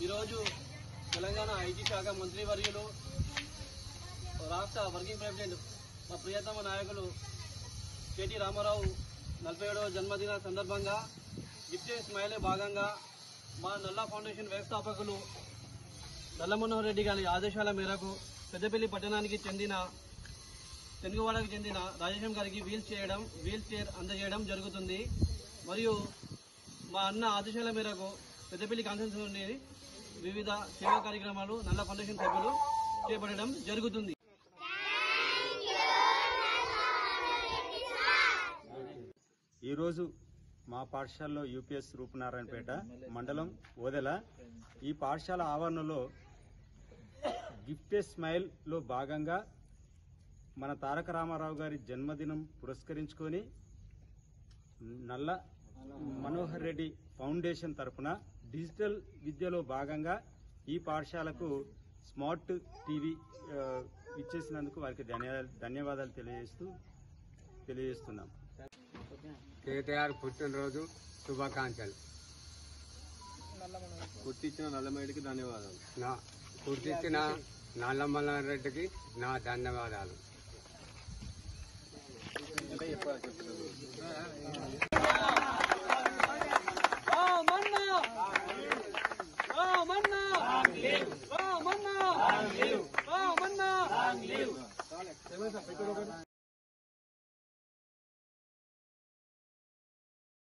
ఈరోజు తెలంగాణ ఐటీ శాఖ మంత్రివర్యులు రాష్ట్ర వర్కింగ్ ప్రెసిడెంట్ మా ప్రియతమ నాయకులు కేటీ రామారావు నలభై ఏడవ జన్మదిన సందర్భంగా గిఫ్ట్ స్మైలే భాగంగా మా నల్లా ఫౌండేషన్ వ్యవస్థాపకులు నల్లమనోహర్ రెడ్డి గారి ఆదేశాల మేరకు పెద్దపల్లి పట్టణానికి చెందిన తెలుగువాడకు చెందిన రాజేశం గారికి వీల్ చేయడం వీల్ చైర్ అందజేయడం జరుగుతుంది మరియు మా అన్న ఆదేశాల మేరకు పెద్దపల్లి కాన్ఫరెన్స్ నుండి వివిధ సేవా కార్యక్రమాలు నల్ల ఫౌండేషన్ సభ్యులు చేపట్టడం జరుగుతుంది ఈరోజు మా పాఠశాలలో యూపీఎస్ రూపనారాయణపేట మండలం ఓదెల ఈ పాఠశాల ఆవరణలో గిఫ్ట్ ఏ స్మైల్ లో భాగంగా మన తారక రామారావు గారి జన్మదినం పురస్కరించుకొని నల్ల మనోహర్ రెడ్డి ఫౌండేషన్ తరపున డిజిటల్ విద్యలో భాగంగా ఈ పాఠశాలకు స్మార్ట్ టీవీ ఆ, ఇచ్చేసినందుకు వారికి ధన్యవాదాలు ధన్యవాదాలు తెలియజేస్తూ తెలియజేస్తున్నాం కేటీఆర్ పుట్టినరోజు శుభాకాంక్షలు గుర్తించిన నల్లమేడికి ధన్యవాదాలు నా గుర్తించిన నల్లమల్ల రెడ్డికి నా ధన్యవాదాలు మన్నా